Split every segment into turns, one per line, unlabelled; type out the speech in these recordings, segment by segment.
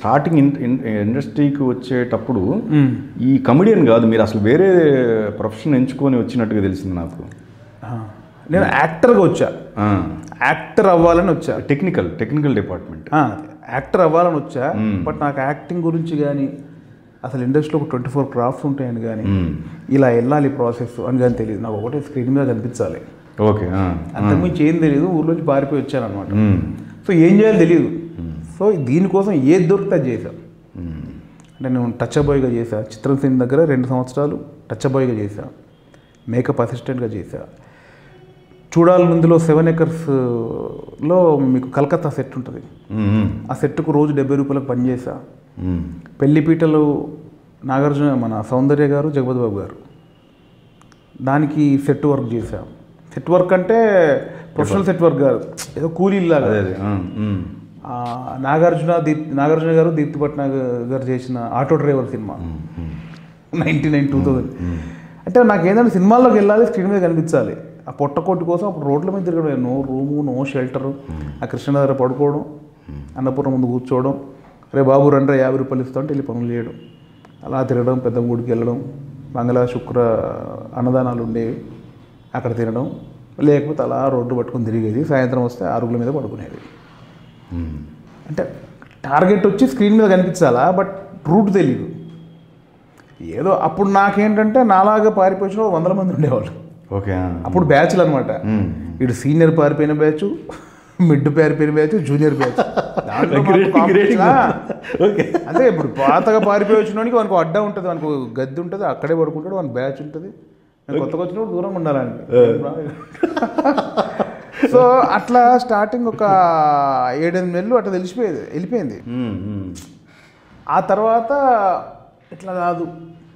Starting ఇండస్ట్రీకి వచ్చేటప్పుడు ఈ కమెడియన్ కాదు మీరు అసలు వేరే ప్రొఫెషన్ ఎంచుకొని వచ్చినట్టుగా తెలిసింది నాకు
ఆ, నేను యాక్టర్గా వచ్చా యాక్టర్ అవ్వాలని వచ్చా
టెక్నికల్ టెక్నికల్ డిపార్ట్మెంట్
ఆ, యాక్టర్ అవ్వాలని వచ్చా బట్ నాకు యాక్టింగ్ గురించి కానీ అసలు ఇండస్ట్రీలో ఒక ట్వంటీ ఫోర్ క్రాఫ్ట్స్ ఉంటాయని కానీ ఇలా వెళ్ళాలి ప్రాసెస్ అని కానీ తెలియదు నాకు ఒకటే స్క్రీన్ మీద కనిపించాలి
ఓకే
అంతకుమించి ఏం తెలియదు ఊర్లోంచి పారిపోయి వచ్చాను అనమాట సో ఏం చేయాలో తెలియదు సో దీనికోసం ఏది దొరికితే అది చేశా అంటే నేను టచ్ బాయ్గా చేశా చిత్రం సీన్ దగ్గర రెండు సంవత్సరాలు టచ్ బాయ్గా చేశా మేకప్ అసిస్టెంట్గా చేశా చూడాలి ముందులో సెవెన్ ఎకర్స్లో మీకు కలకత్తా సెట్ ఉంటుంది ఆ సెట్కు రోజు డెబ్బై రూపాయలకు పనిచేసా పెళ్లిపీటలు నాగార్జున మన సౌందర్య గారు జగపతి బాబు గారు దానికి సెట్ వర్క్ చేశా సెట్ వర్క్ అంటే ప్రొఫెషనల్ సెట్ వర్క్ కాదు ఏదో కూలీలాగా
అదే అదే ఆ, ఉమ్.
ఆ, నాగార్జున దీప్ నాగార్జున గారు దీప్తి పట్నాయక్ గారు చేసిన auto driver cinema ninety nine two thousand అంటే నాకు ఏంటంటే సినిమాల్లోకి వెళ్ళాలి స్క్రీన్ మీద కనిపించాలి ఆ పొట్టకొట్టు కోసం అప్పుడు రోడ్ల మీద తిరగడం నో రూము నో షెల్టరు ఆ కృష్ణ దగ్గర పడుకోవడం అన్నపూర్ణ ముందు కూర్చోవడం రే బాబు రండ్రా యాభై రూపాయలు ఇస్తా అంటే వెళ్ళి పనులు చేయడం అలా తిరగడం పెద్ద గుడికి వెళ్ళడం మంగళ శుక్ర అన్నదానాలు ఉండేవి అక్కడ తినడం లేకపోతే అలా రోడ్డు పట్టుకొని తిరిగేది సాయంత్రం వస్తే అరుగుల మీద పడుకునేది అంటే టార్గెట్ వచ్చి స్క్రీన్ మీద కనిపించాలా బట్ రూట్ తెలియదు ఏదో అప్పుడు నాకేంటంటే నాలాగా పారిపోయిన వాళ్ళు వందల మంది ఉండేవాళ్ళు
ఓకే ఆ.
అప్పుడు బ్యాచ్లు అనమాట
ఉమ్.
ఇటు సీనియర్ పారిపోయిన బ్యాచ్ మిడ్ పారిపోయిన బ్యాచ్ జూనియర్ బ్యాచ్ దాంట్లో మాకు competition, ఆ. అంటే ఇప్పుడు పాతగా పారిపోయి వచ్చినోడికి వానికి అడ్డా ఉంటుంది వానికి గద్దె ఉంటుంది అక్కడే పడుకుంటాడు వానికి బ్యాచ్ ఉంటుంది నేను కొత్తగా వచ్చినప్పుడు దూరంగా ఉండాలండి సో అట్లా స్టార్టింగ్ ఒక ఏడెనిమిది నెలలు అట్లా తెలిసిపోయేది వెళ్ళిపోయింది
ఉమ్, ఉమ్.
ఆ తర్వాత ఇట్లా కాదు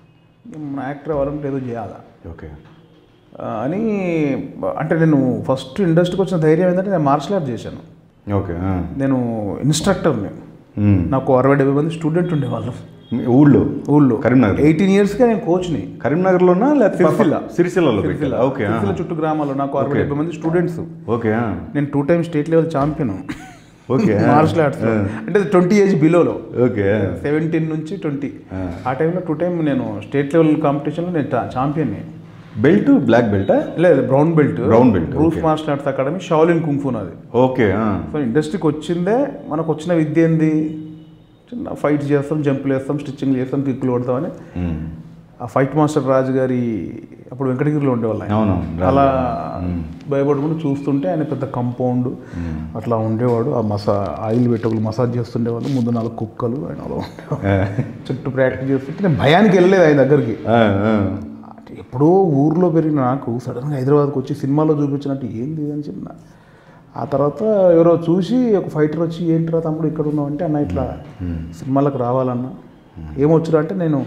మన యాక్టర్ అవ్వాలంటే ఏదో చేయాలా
ఓకే
ఆ, అని అంటే నేను ఫస్ట్ ఇండస్ట్రీకి వచ్చిన ధైర్యం ఏంటంటే నేను మార్షల్ ఆర్ట్ చేశాను
ఓకే ఆ.
నేను ఇన్స్ట్రక్టర్ని
ఉమ్.
నాకు అరవై డెబ్బై మంది స్టూడెంట్ ఉండేవాళ్ళం
మీ ఊళ్ళో
ఊళ్ళో
కరీంనగర్
ఎయిటీన్ ఇయర్స్గా నేను కోచ్ని
కరీంనగర్లోనా లేకపోతే
సిరిసిల్ల.
సిరిసిల్లలో పెట్టారు ఓకే ఆ.
సిరిసిల్ల చుట్టూ గ్రామాల్లో నాకు అరవై డెబ్బై మంది స్టూడెంట్స్
ఓకే ఆ.
నేను two time state level champion
okay ఆ.
మార్షల్ ఆర్ట్స్ అంటే ట్వంటీ ఏజ్ బిలోలో
ఓకే ఆ.
సెవెంటీన్ నుంచి ట్వంటీ ఆ టైంలో టూ టైం నేను స్టేట్ లెవెల్ కాంపిటీషన్లో నేను ఛాంపియన్
బెల్ట్ బ్లాక్ బెల్టా
లేదు brown belt
Brown belt,
Bruce martial arts academy Shaolin kung fu నాది
ఓకే ఆ.
సో ఇండస్ట్రీకి వచ్చిందే మనకు వచ్చిన విద్య ఏంది చిన్న ఫైట్ చేస్తాం జంపులు వేస్తాం స్టిచ్చింగ్ చేస్తాం కిక్కులు కొడతామని
ఉమ్.
ఆ ఫైట్ మాస్టర్ రాజు గారి అప్పుడు వెంకటగిరిలో ఉండేవాళ్ళు ఆయన.
అవునవును
అలా భయపడుకుంటూ చూస్తుంటే ఆయన పెద్ద కంపౌండ్ అట్లా ఉండేవాడు ఆ మసా ఆయిల్ పెట్టకులు మసాజ్ చేస్తుండేవాళ్ళు ముందు నాలుగు కుక్కలు ఆయన అలా ఉండేవాడు
ఆ.
చుట్టూ ప్రాక్టీస్ చేస్తుంటే నేను భయానికి వెళ్ళలేదు ఆయన దగ్గరికి
ఆ, ఆ.
అంటే ఎప్పుడో ఊర్లో పెరిగిన నాకు సడన్గా హైదరాబాద్కి వచ్చి సినిమాలో చూపించినట్టు ఏంది అని చెప్పిన ఆ తర్వాత ఎవరో చూసి ఒక ఫైటర్ వచ్చి ఏంట్రా తమ్ముడు ఇక్కడ ఉన్నావు అంటే అన్న ఇట్లా సినిమాలకు రావాలన్నా ఏమొచ్చురా అంటే నేను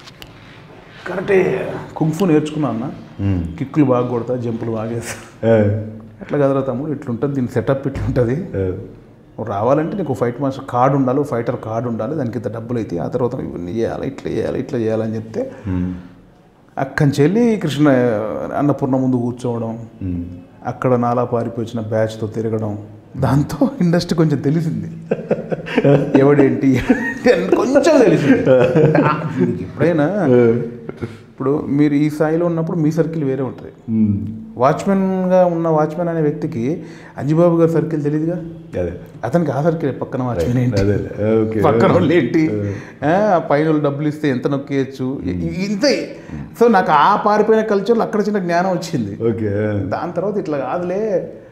కరెక్టే కుంఫు నేర్చుకున్నా అన్న
ఉమ్.
కిక్కులు బాగా కొడతా జంపులు బాగా వేస్తా
ఆ.
అట్లా కదరా తమ్ముడు ఇట్లుంటుంది దీని సెటప్ ఇట్లుంటుంది
ఆ.
నువ్వు రావాలంటే నీకు ఫైట్ మాస్టర్ కార్డు ఉండాలి ఫైటర్ కార్డు ఉండాలి దానికి ఇంత డబ్బులు అయితే ఆ తర్వాత ఇవన్నీ చేయాలి ఇట్లా చేయాలి ఇట్లా చేయాలని చెప్తే
ఉమ్.
అక్కడి చెల్లి కృష్ణ అన్నపూర్ణ ముందు కూర్చోవడం
ఉమ్.
అక్కడ నాలా పారిపోయి వచ్చిన బ్యాచ్తో తిరగడం దాంతో ఇండస్ట్రీ కొంచెం తెలిసింది ఎవడేంటి ఏంటి అని కొంచెం తెలిసింది ఆ, మీకు ఎప్పుడైనా ఇప్పుడు మీరు ఈ స్థాయిలో ఉన్నప్పుడు మీ సర్కిల్ వేరే ఉంటుంది
ఉమ్.
వాచ్మెన్గా ఉన్న వాచ్మెన్ అనే వ్యక్తికి అంజిబాబు గారి సర్కిల్ తెలియదుగా
అదే
అతనికి ఆ సర్కిల్ పక్కన వాచ్మెన్ ఏంటి
అదే ఓకే
పక్కన వాళ్ళు ఏంటి ఆ, పైన వాళ్ళు డబ్బులు ఇస్తే ఎంత నొక్కేయచ్చు ఇ- ఇంతే సో నాకు ఆ పారిపోయిన కల్చర్లో అక్కడ చిన్న జ్ఞానం వచ్చింది
ఓకే
దాని తర్వాత ఇట్లా కాదులే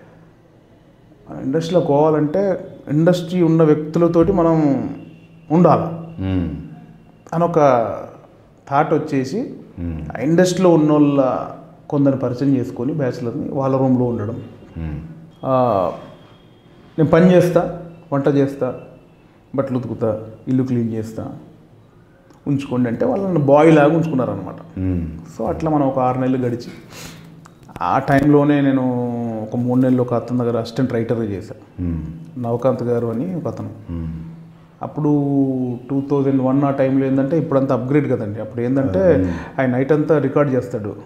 ఇండస్ట్రీలో పోవాలంటే ఇండస్ట్రీ ఉన్న వ్యక్తులతోటి మనం ఉండాలి
ఉమ్.
అని ఒక థాట్ వచ్చేసి
ఉమ్.
ఆ ఇండస్ట్రీలో ఉన్న వాళ్ళ కొందరిని పరిచయం చేసుకొని బ్యాచులర్ని వాళ్ళ రూమ్లో ఉండడం
ఉమ్.
ఆ, నేను పని చేస్తా వంట చేస్తా బట్టలు ఉతుకుతా ఇల్లు క్లీన్ చేస్తా ఉంచుకోండి అంటే వాళ్ళని బాయ్ లాగా ఉంచుకున్నారనమాట
ఉమ్.
సో అట్లా మనం ఒక ఆరు నెలలు గడిచి ఆ టైంలోనే నేను ఒక మూడు నెలలు ఒక అతని దగ్గర అసిస్టెంట్ రైటర్గా చేశాను
ఉమ్.
నవకాంత్ గారు అని ఒక అతను
ఉమ్.
అప్పుడు టూ థౌజండ్ వన్ ఆ టైంలో ఏంటంటే ఇప్పుడంతా అప్గ్రేడ్ కదండి అప్పుడు ఏంటంటే ఆయన నైట్ అంతా రికార్డ్ చేస్తాడు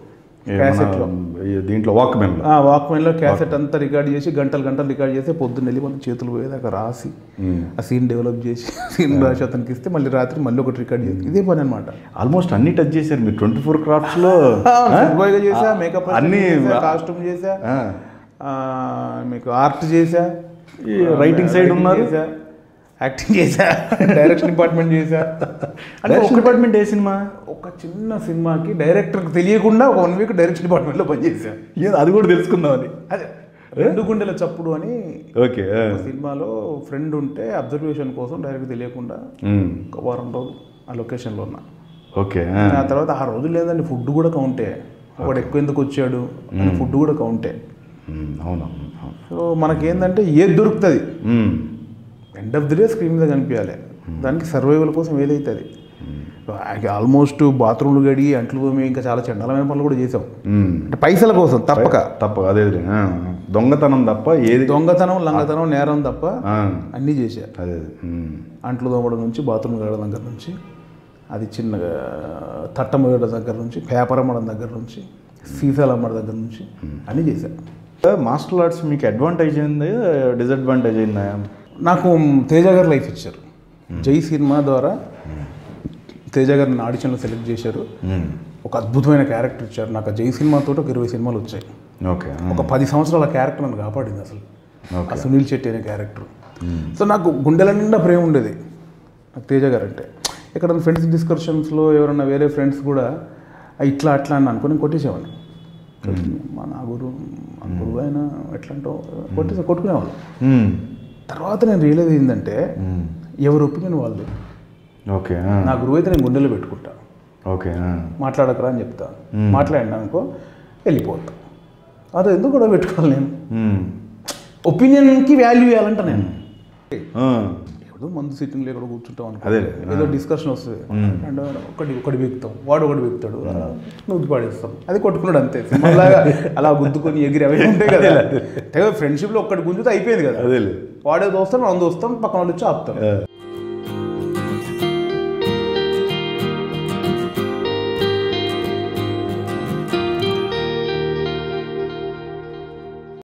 క్యాసెట్లో
దీంట్లో వాక్మెన్
ఆ వాక్మెన్లో క్యాసెట్ అంతా రికార్డ్ చేసి గంటలు గంటలు రికార్డ్ చేసి పొద్దున్న వెళ్ళి మన చేతులు పోయేదాకా రాసి ఆ సీన్ డెవలప్ చేసి సీన్ రాసి అతనికి ఇస్తే మళ్ళీ రాత్రి మళ్ళీ ఒకటి రికార్డ్ చేసి ఇదే పని అనమాట
ఆల్మోస్ట్ అన్ని టచ్ చేశారు మీరు ట్వంటీ ఫోర్ క్రాఫ్ట్స్లో
బాయ్గా చేసా మేకప్
అన్ని
కాస్ట్యూమ్ చేసా ఆ, మీకు ఆర్ట్ చేసా
ఈ writing side ఉన్నారు?
చేసా యాక్టింగ్ చేసా డైరెక్షన్ డిపార్ట్మెంట్ చేసా అంటే
డైరెక్షన్ డిపార్ట్మెంట్ ఏ సినిమా
ఒక చిన్న సినిమాకి డైరెక్టర్కి తెలియకుండా ఒక వన్ వీక్ డైరెక్షన్ డిపార్ట్మెంట్లో పనిచేసా
ఏది అది కూడా తెలుసుకుందామని
అదే రెండు గుండెల చప్పుడు అని
ఓకే
ఒక సినిమాలో ఫ్రెండ్ ఉంటే అబ్జర్వేషన్ కోసం డైరెక్ట్ తెలియకుండా ఒక వారం రోజులు ఆ లొకేషన్లో ఉన్నా
ఓకే
ఆ తర్వాత ఆ రోజు లేదండి ఫుడ్ కూడా కౌంటే వాడు ఎక్కువ ఎందుకు వచ్చాడు ఫుడ్ కూడా కౌంటే
అవును
సో మనకేందంటే ఏది దొరుకుతుంది end of the day screen మీద కనిపించాలి దానికి సర్వైవల్ కోసం ఏదైతుంది ఆల్మోస్ట్ బాత్రూమ్లు గడి అంట్లు తోమి ఇంకా చాలా చండాలమైన పనులు కూడా చేసాం అంటే పైసల కోసం తప్పక
తప్ప అదే అదే. ఆ, దొంగతనం తప్ప ఏది
దొంగతనం లంగతనం నేరం తప్ప
ఆ,
అన్నీ చేశా
అదే అదే. ఉమ్.
అంట్లు తోమడం నుంచి బాత్రూమ్ కడగడం దగ్గర నుంచి అది చిన్నగా తట్టమోయడం దగ్గర నుంచి పేపర్ అమ్మడం దగ్గర నుంచి సీసాలు అమ్మడం దగ్గర నుంచి అన్నీ చేశాను
మార్షల్ ఆర్ట్స్ మీకు అడ్వాంటేజ్ అయింది డిసడ్వాంటేజ్ అయిందా
నాకు తేజ గారు లైఫ్ ఇచ్చారు జై సినిమా ద్వారా తేజ గారిని ఆడిషన్లో సెలెక్ట్ చేశారు ఒక అద్భుతమైన క్యారెక్టర్ ఇచ్చారు నాకు ఆ జై సినిమాతో ఒక ఇరవై సినిమాలు వచ్చాయి
ఓకే
ఒక పది సంవత్సరాల క్యారెక్టర్ నన్ను కాపాడింది అసలు
ఓకే
ఆ సునీల్ శెట్టి అనే క్యారెక్టర్ సో నాకు గుండెల నిండా ప్రేమ ఉండేది నాకు తేజ గారు అంటే ఇక్కడ ఫ్రెండ్స్ డిస్కషన్స్లో ఎవరైనా వేరే ఫ్రెండ్స్ కూడా "ఆ, ఇట్లా అట్లా అని అనుకుని కొట్టేసేవాడిని మా నా గురు మా గురువు అయినా ఎట్లా అంటావు కొట్టేసి కొట్టుకునేవాళ్ళు
ఉమ్.
తర్వాత నేను రియలైజ్ ఏంటంటే ఎవరు ఒపీనియన్ వాళ్ళు
ఓకే ఆ,
నా గురువు అయితే నేను గుండెలో పెట్టుకుంటా
ఓకే ఆ.
మాట్లాడకరా అని చెప్తా మాట్లాడినా అనుకో వెళ్ళిపోతా అదే ఎందుకు కూడా పెట్టుకోవాలి నేను
ఉమ్.
ఒపీనియన్కి వాల్యూ ఇవ్వాలంట నేను
ఆ,
ఏదో మందు సిట్టింగ్ ఎక్కడ కూర్చుంటాం అనుకో
అదే.
ఏదో డిస్కషన్ వస్తుంది అండ్ ఒకటి ఒకటి బిగుతాం వాడు ఒకటి బిగుతాడు నువ్వు పాడేస్తాం అది కొట్టుకున్నాడు అంతే సినిమాలాగా అలా గుద్దుకొని ఎగిరి అవి ఉంటాయి కదా ఫ్రెండ్షిప్లో ఒక్కటి గుంజితే అయిపోయింది కదా
అదేలే
వాడే దోస్తాం మనం దోస్తాం పక్కన వాళ్ళు వచ్చి ఆపుతాం
ఆ.